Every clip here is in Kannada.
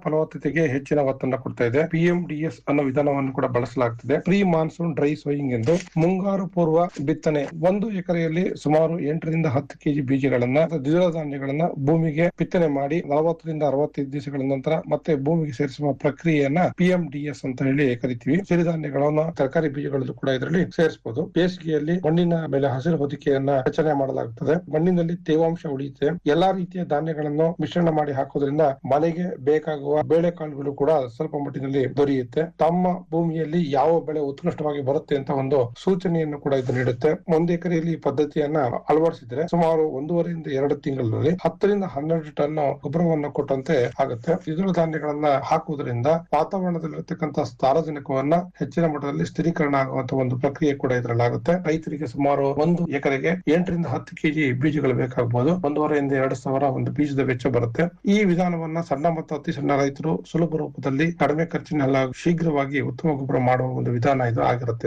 ಫಲವತ್ತತೆಗೆ ಹೆಚ್ಚಿನ ಒತ್ತನ್ನು ಕೊಡ್ತಾ ಇದೆ ಪಿಎಂಡಿಎಸ್ ಅನ್ನೋ ವಿಧಾನವನ್ನು ಕೂಡ ಬಳಸಲಾಗ್ತದೆ ಪ್ರೀ ಮಾನ್ಸೂನ್ ಡ್ರೈ ಸೋಯಿಂಗ್ ಎಂದು ಮುಂಗಾರು ಪೂರ್ವ ಬಿತ್ತನೆ ಒಂದು ಎಕರೆಯಲ್ಲಿ ಸುಮಾರು ಎಂಟರಿಂದ ಹತ್ತು ಕೆಜಿ ಬೀಜಗಳನ್ನ ದ್ವಿದಳ ಧಾನ್ಯಗಳನ್ನ ಭೂಮಿಗೆ ಬಿತ್ತನೆ ಮಾಡಿ ನಲವತ್ತರಿಂದ ಅರವತ್ತೈದು ದಿವಸಗಳ ನಂತರ ಮತ್ತೆ ಭೂಮಿಗೆ ಸೇರಿಸುವ ಪ್ರಕ್ರಿಯೆಯನ್ನ ಪಿಎಂಡಿಎಸ್ ಅಂತ ಹೇಳಿ ಕರಿತೀವಿ ಸಿರಿಧಾನ್ಯಗಳನ್ನ ತರಕಾರಿ ಬೀಜಗಳಲ್ಲೂ ಕೂಡ ಇದರಲ್ಲಿ ಸೇರಿಸಬಹುದು ಬೇಸಿಗೆಯಲ್ಲಿ ಮಣ್ಣಿನ ಮೇಲೆ ಹಸಿರು ಹೊದಿಕೆಯನ್ನ ರಚನೆ ಮಾಡಲಾಗುತ್ತದೆ ಮಣ್ಣಿನಲ್ಲಿ ತೇವಾಂಶ ಉಳಿಯುತ್ತೆ ಎಲ್ಲಾ ರೀತಿಯ ಧಾನ್ಯಗಳನ್ನು ಮಿಶ್ರಣ ಮಾಡಿ ಹಾಕೋದ್ರಿಂದ ಮನೆಗೆ ಬೇಕಾಗುವ ಬೇಳೆಕಾಳುಗಳು ಕೂಡ ಸ್ವಲ್ಪ ಮಟ್ಟಿನಲ್ಲಿ ದೊರೆಯುತ್ತೆ ತಮ್ಮ ಭೂಮಿಯಲ್ಲಿ ಯಾವ ಬೆಳೆ ಉತ್ಕೃಷ್ಟವಾಗಿ ಬರುತ್ತೆ ಅಂತ ಒಂದು ಸೂಚನೆಯನ್ನು ಕೂಡ ಇದು ನೀಡುತ್ತೆ ಒಂದು ಎಕರೆಯಲ್ಲಿ ಈ ಪದ್ಧತಿಯನ್ನ ಅಳವಡಿಸಿದ್ರೆ ಸುಮಾರು ಒಂದೂವರೆಯಿಂದ ಎರಡು ತಿಂಗಳಲ್ಲಿ ಹತ್ತರಿಂದ ಹನ್ನೆರಡು ಟನ್ ಗೊಬ್ಬರವನ್ನು ಕೊಟ್ಟಂತೆ ಆಗುತ್ತೆ ದ್ವಿದಳ ಧಾನ್ಯಗಳನ್ನ ಹಾಕುವುದರಿಂದ ವಾತಾವರಣದಲ್ಲಿರತಕ್ಕಂತ ಸಾರಜನಕವನ್ನ ಹೆಚ್ಚಿನ ಮಟ್ಟದಲ್ಲಿ ಸ್ಥಿರೀಕರಣ ಆಗುವಂತ ಒಂದು ಪ್ರಕ್ರಿಯೆ ಕೂಡ ಇದರಲ್ಲಿ ಆಗುತ್ತೆ ರೈತರಿಗೆ ಸುಮಾರು ಒಂದು ಎಕರೆಗೆ ಎಂಟರಿಂದ ಹತ್ತು ಕೆಜಿ ಬೀಜಗಳು ಬೇಕಾಗಬಹುದು ಒಂದೂವರೆಯಿಂದ ಎರಡು ಸಾವಿರ ಒಂದು ಬೀಜದ ವೆಚ್ಚ ಬರುತ್ತೆ ಈ ವಿಧಾನವನ್ನ ಸಣ್ಣ ಮತ್ತು ಅತಿ ಸಣ್ಣ ರೈತರು ಸುಲಭ ರೂಪದಲ್ಲಿ ಕಡಿಮೆ ಖರ್ಚಿನಲ್ಲಿ ಹಾಗೂ ಶೀಘ್ರವಾಗಿ ಉತ್ತಮ ಗೊಬ್ಬರ ಮಾಡುವ ಒಂದು ವಿಧಾನ ಇದು ಆಗಿರುತ್ತೆ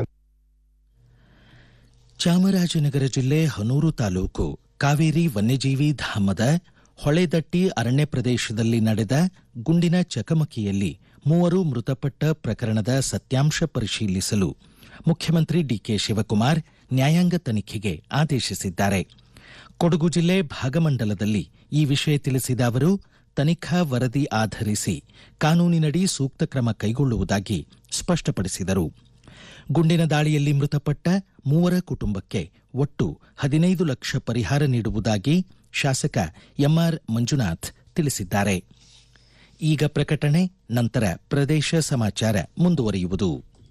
ಚಾಮರಾಜನಗರ ಜಿಲ್ಲೆ ಹನೂರು ತಾಲೂಕು ಕಾವೇರಿ ವನ್ಯಜೀವಿ ಧಾಮದ ಹೊಳೆದಟ್ಟಿ ಅರಣ್ಯ ಪ್ರದೇಶದಲ್ಲಿ ನಡೆದ ಗುಂಡಿನ ಚಕಮಕಿಯಲ್ಲಿ ಮೂವರು ಮೃತಪಟ್ಟ ಪ್ರಕರಣದ ಸತ್ಯಾಂಶ ಪರಿಶೀಲಿಸಲು ಮುಖ್ಯಮಂತ್ರಿ ಡಿಕೆ ಶಿವಕುಮಾರ್ ನ್ಯಾಯಾಂಗ ತನಿಖೆಗೆ ಆದೇಶಿಸಿದ್ದಾರೆ ಕೊಡಗು ಜಿಲ್ಲೆ ಭಾಗಮಂಡಲದಲ್ಲಿ ಈ ವಿಷಯ ತಿಳಿಸಿದ ಅವರು ತನಿಖಾ ವರದಿ ಆಧರಿಸಿ ಕಾನೂನಿನಡಿ ಸೂಕ್ತ ಕ್ರಮ ಕೈಗೊಳ್ಳುವುದಾಗಿ ಸ್ಪಷ್ಟಪಡಿಸಿದರು ಗುಂಡಿನ ದಾಳಿಯಲ್ಲಿ ಮೃತಪಟ್ಟ ಮೂವರ ಕುಟುಂಬಕ್ಕೆ ಒಟ್ಟು ಹದಿನೈದು ಲಕ್ಷ ಪರಿಹಾರ ನೀಡುವುದಾಗಿ ಶಾಸಕ ಎಂಆರ್ ಮಂಜುನಾಥ್ ತಿಳಿಸಿದ್ದಾರೆ ಈಗ ಪ್ರಕಟಣೆ ನಂತರ ಪ್ರದೇಶ ಸಮಾಚಾರ ಮುಂದುವರಿಯುವುದು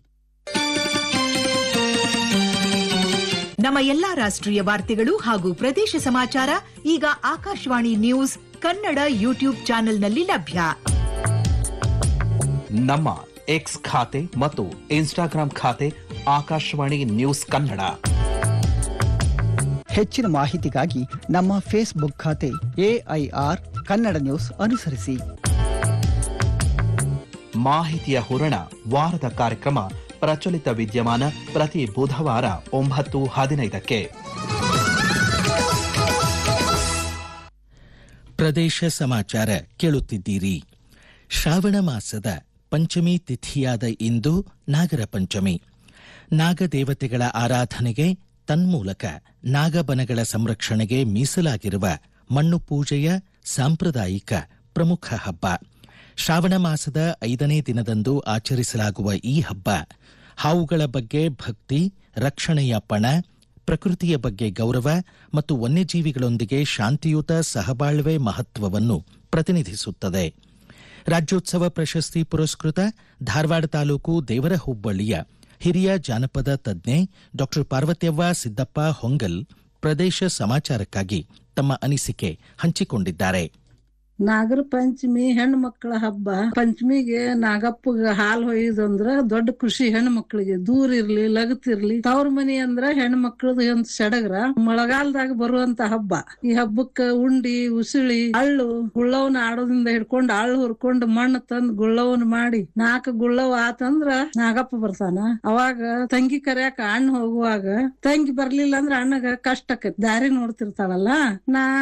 ನಮ್ಮ ಎಲ್ಲಾ ರಾಷ್ಟ್ರೀಯ ವಾರ್ತೆಗಳು ಹಾಗೂ ಪ್ರದೇಶ ಸಮಾಚಾರ ಈಗ ಆಕಾಶವಾಣಿ ನ್ಯೂಸ್ ಕನ್ನಡ ಯೂಟ್ಯೂಬ್ ಚಾನೆಲ್ನಲ್ಲಿ ಲಭ್ಯ ನಮ್ಮ ಎಕ್ಸ್ ಖಾತೆ ಮತ್ತು ಇನ್ಸ್ಟಾಗ್ರಾಂ ಖಾತೆ ಆಕಾಶವಾಣಿ ನ್ಯೂಸ್ ಕನ್ನಡ ಹೆಚ್ಚಿನ ಮಾಹಿತಿಗಾಗಿ ನಮ್ಮ ಫೇಸ್ಬುಕ್ ಖಾತೆ ಎಐಆರ್ ಕನ್ನಡ ನ್ಯೂಸ್ ಅನುಸರಿಸಿ ಮಾಹಿತಿಯ ಹೂರಣ ವಾರದ ಕಾರ್ಯಕ್ರಮ ಪ್ರಚಲಿತ ವಿದ್ಯಮಾನ ಪ್ರತಿ ಬುಧವಾರ ಒಂಬತ್ತು ಹದಿನೈದಕ್ಕೆ ಪ್ರದೇಶ ಸಮಾಚಾರ ಕೇಳುತ್ತಿದ್ದೀರಿ ಶ್ರಾವಣ ಮಾಸದ ಪಂಚಮಿ ತಿಥಿಯಾದ ಇಂದು ನಾಗರ ಪಂಚಮಿ ನಾಗದೇವತೆಗಳ ಆರಾಧನೆಗೆ ತನ್ಮೂಲಕ ನಾಗಬನಗಳ ಸಂರಕ್ಷಣೆಗೆ ಮೀಸಲಾಗಿರುವ ಮಣ್ಣು ಪೂಜೆಯ ಸಾಂಪ್ರದಾಯಿಕ ಪ್ರಮುಖ ಹಬ್ಬ ಶ್ರಾವಣ ಮಾಸದ ಐದನೇ ದಿನದಂದು ಆಚರಿಸಲಾಗುವ ಈ ಹಬ್ಬ ಹಾವುಗಳ ಬಗ್ಗೆ ಭಕ್ತಿ ರಕ್ಷಣೆಯ ಪಣ ಪ್ರಕೃತಿಯ ಬಗ್ಗೆ ಗೌರವ ಮತ್ತು ವನ್ಯಜೀವಿಗಳೊಂದಿಗೆ ಶಾಂತಿಯುತ ಸಹಬಾಳ್ವೆ ಮಹತ್ವವನ್ನು ಪ್ರತಿನಿಧಿಸುತ್ತದೆ ರಾಜ್ಯೋತ್ಸವ ಪ್ರಶಸ್ತಿ ಪುರಸ್ಕೃತ ಧಾರವಾಡ ತಾಲೂಕು ದೇವರ ಹುಬ್ಬಳ್ಳಿಯ ಹಿರಿಯ ಜಾನಪದ ತಜ್ಞೆ ಡಾಕ್ಟರ್ ಪಾರ್ವತ್ಯವ್ವ ಸಿದ್ದಪ್ಪ ಹೊಂಗಲ್ ಪ್ರದೇಶ ಸಮಾಚಾರಕ್ಕಾಗಿ ತಮ್ಮ ಅನಿಸಿಕೆ ಹಂಚಿಕೊಂಡಿದ್ದಾರೆ ನಾಗರ ಪಂಚಮಿ ಹೆಣ್ಣು ಮಕ್ಕಳ ಹಬ್ಬ ಪಂಚಮಿಗೆ ನಾಗಪ್ಪಗ ಹಾಲ್ ಹೊಯ್ಯುದಂದ್ರ ದೊಡ್ಡ ಖುಷಿ ಹೆಣ್ಣು ಮಕ್ಕಳಿಗೆ ದೂರ ಇರ್ಲಿ ಲಗತ್ತಿರ್ಲಿ ತವ್ರ ಮನಿ ಅಂದ್ರ ಹೆಣ್ಣು ಮಕ್ಕಳದ ಒಂದ್ ಸಡಗರ ಮಳೆಗಾಲದಾಗ ಬರುವಂತ ಹಬ್ಬ ಈ ಹಬ್ಬಕ್ಕ ಉಂಡಿ ಉಸುಳಿ ಅಳ್ಳು ಗುಳ್ಳವನ ಆಡೋದ್ರಿಂದ ಹಿಡ್ಕೊಂಡ್ ಅಳ್ಳು ಹುರ್ಕೊಂಡ್ ಮಣ್ಣು ತಂದ್ ಗುಳ್ಳವನ್ ಮಾಡಿ ನಾಲ್ಕು ಗುಳ್ಳವ ಆತಂದ್ರ ನಾಗಪ್ಪ ಬರ್ತಾನ ಅವಾಗ ತಂಗಿ ಕರ್ಯಾಕ ಅಣ್ಣ ಹೋಗುವಾಗ ತಂಗಿ ಬರ್ಲಿಲ್ಲ ಅಂದ್ರ ಅಣ್ಣಗ ಕಷ್ಟ ಆಕೈತಿ ದಾರಿ ನೋಡ್ತಿರ್ತಾಳಲ್ಲ ನಾ